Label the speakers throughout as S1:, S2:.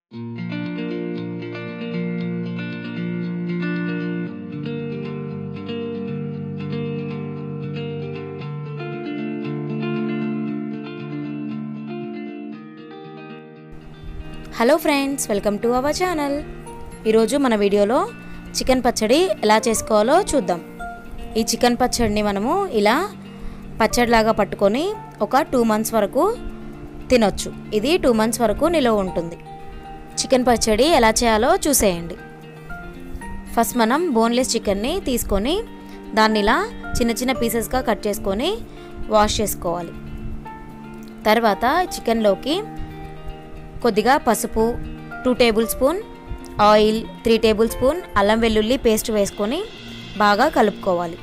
S1: hello friends welcome to our channel ఈరోజు మన వీడియోలో చికెన్ పచ్చడి ఎలా చేసుకోవాలో చూద్దాం ఈ చికెన్ పచ్చడిని మనము ఇలా పచ్చడిలాగా పట్టుకొని ఒక టూ మంత్స్ వరకు తినొచ్చు ఇది టూ మంత్స్ వరకు నిలువ ఉంటుంది చికెన్ పచ్చడి ఎలా చేయాలో చూసేయండి ఫస్ట్ మనం బోన్లెస్ చికెన్ని తీసుకొని దాన్ని ఇలా చిన్న చిన్న పీసెస్గా కట్ చేసుకొని వాష్ చేసుకోవాలి తర్వాత చికెన్లోకి కొద్దిగా పసుపు two tablespoon oil three tablespoon అల్లం వెల్లుల్లి పేస్ట్ వేసుకొని బాగా కలుపుకోవాలి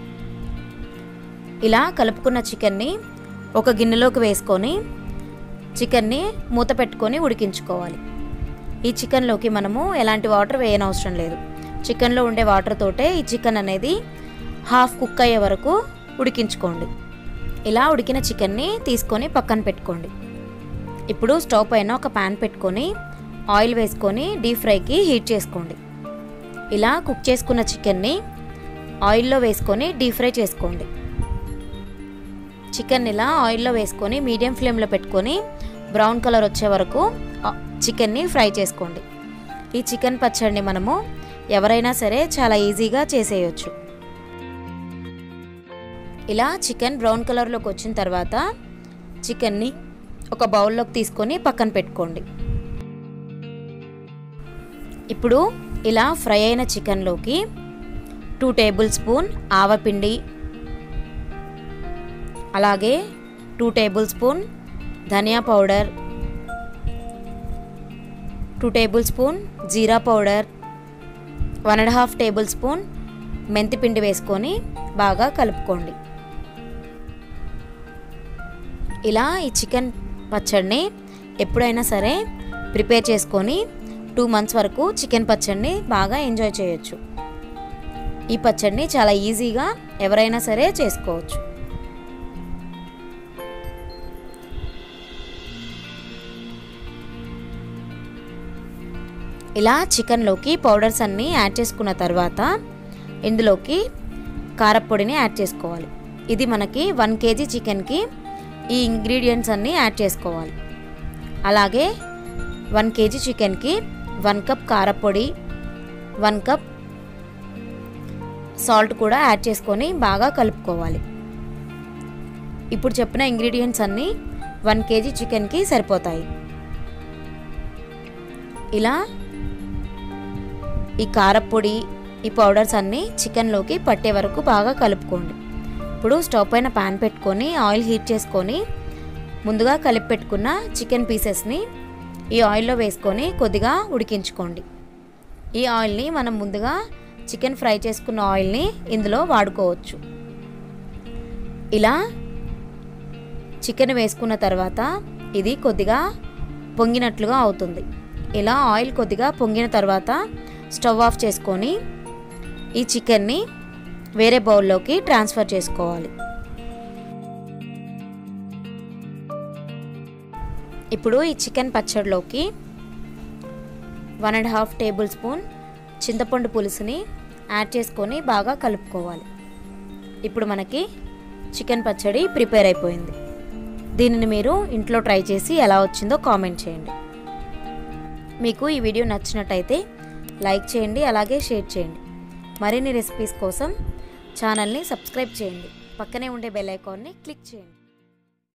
S1: ఇలా కలుపుకున్న చికెన్ని ఒక గిన్నెలోకి వేసుకొని చికెన్ని మూత పెట్టుకొని ఉడికించుకోవాలి ఈ చికెన్లోకి మనము ఎలాంటి వాటర్ వేయనవసరం లేదు చికెన్లో ఉండే వాటర్ తోటే ఈ చికెన్ అనేది హాఫ్ కుక్ అయ్యే వరకు ఉడికించుకోండి ఇలా ఉడికిన చికెన్ని తీసుకొని పక్కన పెట్టుకోండి ఇప్పుడు స్టవ్ పైన ఒక ప్యాన్ పెట్టుకొని ఆయిల్ వేసుకొని డీప్ ఫ్రైకి హీట్ చేసుకోండి ఇలా కుక్ చేసుకున్న చికెన్ని ఆయిల్లో వేసుకొని డీప్ ఫ్రై చేసుకోండి చికెన్ ఇలా ఆయిల్లో వేసుకొని మీడియం ఫ్లేమ్లో పెట్టుకొని బ్రౌన్ కలర్ వచ్చే వరకు చికెన్ని ఫ్రై చేసుకోండి ఈ చికెన్ పచ్చడిని మనము ఎవరైనా సరే చాలా ఈజీగా చేసేయచ్చు ఇలా చికెన్ బ్రౌన్ కలర్లోకి వచ్చిన తర్వాత చికెన్ని ఒక బౌల్లోకి తీసుకొని పక్కన పెట్టుకోండి ఇప్పుడు ఇలా ఫ్రై అయిన చికెన్లోకి టూ టేబుల్ స్పూన్ ఆవపిండి అలాగే టూ టేబుల్ స్పూన్ ధనియా పౌడర్ టూ టేబుల్ స్పూన్ జీరా powder one and half tablespoon మెంతిపిండి వేసుకొని బాగా కలుపుకోండి ఇలా ఈ చికెన్ పచ్చడిని ఎప్పుడైనా సరే ప్రిపేర్ చేసుకొని టూ మంత్స్ వరకు చికెన్ పచ్చడిని బాగా ఎంజాయ్ చేయొచ్చు ఈ పచ్చడిని చాలా ఈజీగా ఎవరైనా సరే చేసుకోవచ్చు ఇలా చికెన్లోకి పౌడర్స్ అన్నీ యాడ్ చేసుకున్న తర్వాత ఇందులోకి కారపొడిని యాడ్ చేసుకోవాలి ఇది మనకి వన్ కేజీ చికెన్కి ఈ ఇంగ్రీడియంట్స్ అన్నీ యాడ్ చేసుకోవాలి అలాగే వన్ కేజీ చికెన్కి వన్ కప్ కారపొడి వన్ కప్ సాల్ట్ కూడా యాడ్ చేసుకొని బాగా కలుపుకోవాలి ఇప్పుడు చెప్పిన ఇంగ్రీడియంట్స్ అన్నీ వన్ కేజీ చికెన్కి సరిపోతాయి ఇలా ఈ కారపొడి ఈ పౌడర్స్ అన్నీ చికెన్లోకి పట్టే వరకు బాగా కలుపుకోండి ఇప్పుడు స్టవ్ పైన పాన్ పెట్టుకొని ఆయిల్ హీట్ చేసుకొని ముందుగా కలిపి పెట్టుకున్న చికెన్ పీసెస్ని ఈ ఆయిల్లో వేసుకొని కొద్దిగా ఉడికించుకోండి ఈ ఆయిల్ని మనం ముందుగా చికెన్ ఫ్రై చేసుకున్న ఆయిల్ని ఇందులో వాడుకోవచ్చు ఇలా చికెన్ వేసుకున్న తర్వాత ఇది కొద్దిగా పొంగినట్లుగా అవుతుంది ఇలా ఆయిల్ కొద్దిగా పొంగిన తర్వాత స్టవ్ ఆఫ్ చేసుకొని ఈ చికెన్ని వేరే బౌల్లోకి ట్రాన్స్ఫర్ చేసుకోవాలి ఇప్పుడు ఈ చికెన్ పచ్చడిలోకి one and half tablespoon చింతపండు పులుసుని యాడ్ చేసుకొని బాగా కలుపుకోవాలి ఇప్పుడు మనకి చికెన్ పచ్చడి ప్రిపేర్ అయిపోయింది దీనిని మీరు ఇంట్లో ట్రై చేసి ఎలా వచ్చిందో కామెంట్ చేయండి మీకు ఈ వీడియో నచ్చినట్టయితే లైక్ చేయండి అలాగే షేర్ చేయండి మరిన్ని రెసిపీస్ కోసం ఛానల్ని సబ్స్క్రైబ్ చేయండి పక్కనే ఉండే బెల్ ఐకాన్ని క్లిక్ చేయండి